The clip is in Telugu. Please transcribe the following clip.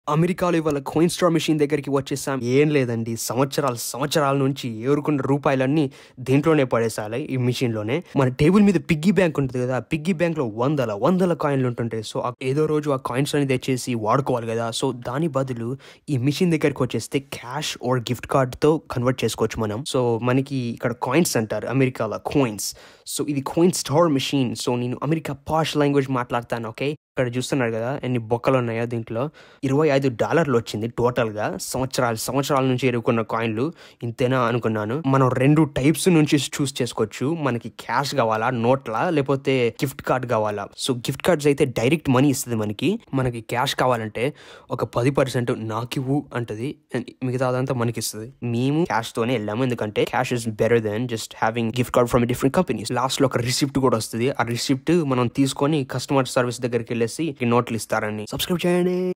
అమెరికాలో ఇవాళ కోయిన్ స్టార్ మిషన్ దగ్గరికి వచ్చేసాం ఏం లేదండి సంవత్సరాల సంవత్సరాల నుంచి ఏరుకున్న రూపాయలన్నీ దీంట్లోనే పడేసాలి ఈ మిషన్ లోనే మన టేబుల్ మీద పిగ్గీ బ్యాంక్ ఉంటుంది కదా ఆ పిగ్గీ బ్యాంక్ లో వందల వందల కాయిన్లు ఉంటుంటాయి సో ఆ- ఏదో రోజు ఆ కాయిన్స్ అని తెచ్చేసి వాడుకోవాలి కదా సో దాని బదులు ఈ మిషన్ దగ్గరికి వచ్చేస్తే క్యాష్ ఆర్ గిఫ్ట్ కార్డ్ తో కన్వర్ట్ చేసుకోవచ్చు మనం సో మనకి ఇక్కడ కాయిన్స్ అంటారు అమెరికాలో కాయిన్స్ సో ఇది కోయిన్ స్టార్ మిషన్ సో నేను అమెరికా పాష్ లాంగ్వేజ్ మాట్లాడతాను ఓకే ఇక్కడ చూస్తున్నారు కదా ఎన్ని బొక్కలు ఉన్నాయో దీంట్లో ఇరవై ఐదు డాలర్లు వచ్చింది టోటల్ గా సంవత్సరాలు సంవత్సరాల నుంచి ఎరుకున్న కాయిన్లు ఇంతేనా అనుకున్నాను మనం రెండు టైప్స్ నుంచి చూస్ చేసుకోవచ్చు మనకి క్యాష్ కావాలా నోట్లా లేకపోతే గిఫ్ట్ కార్డ్ కావాలా సో గిఫ్ట్ కార్డ్స్ అయితే డైరెక్ట్ మనీ ఇస్తుంది మనకి మనకి క్యాష్ కావాలంటే ఒక పది పర్సెంట్ నాకు ఇవ్వు అంటది and మిగతాదంతా మనకి ఇస్తుంది మేము క్యాష్ తోనే వెళ్ళాము ఎందుకంటే cash is better then just having gift card from different companies last లో ఒక రిసిప్ట్ కూడా వస్తుంది ఆ రిసిప్ట్ మనం తీసుకొని కస్టమర్ సర్వీస్ దగ్గరికి వెళ్ళేసి ఈ నోట్లు ఇస్తారని సబ్స్క్రైబ్ చేయండి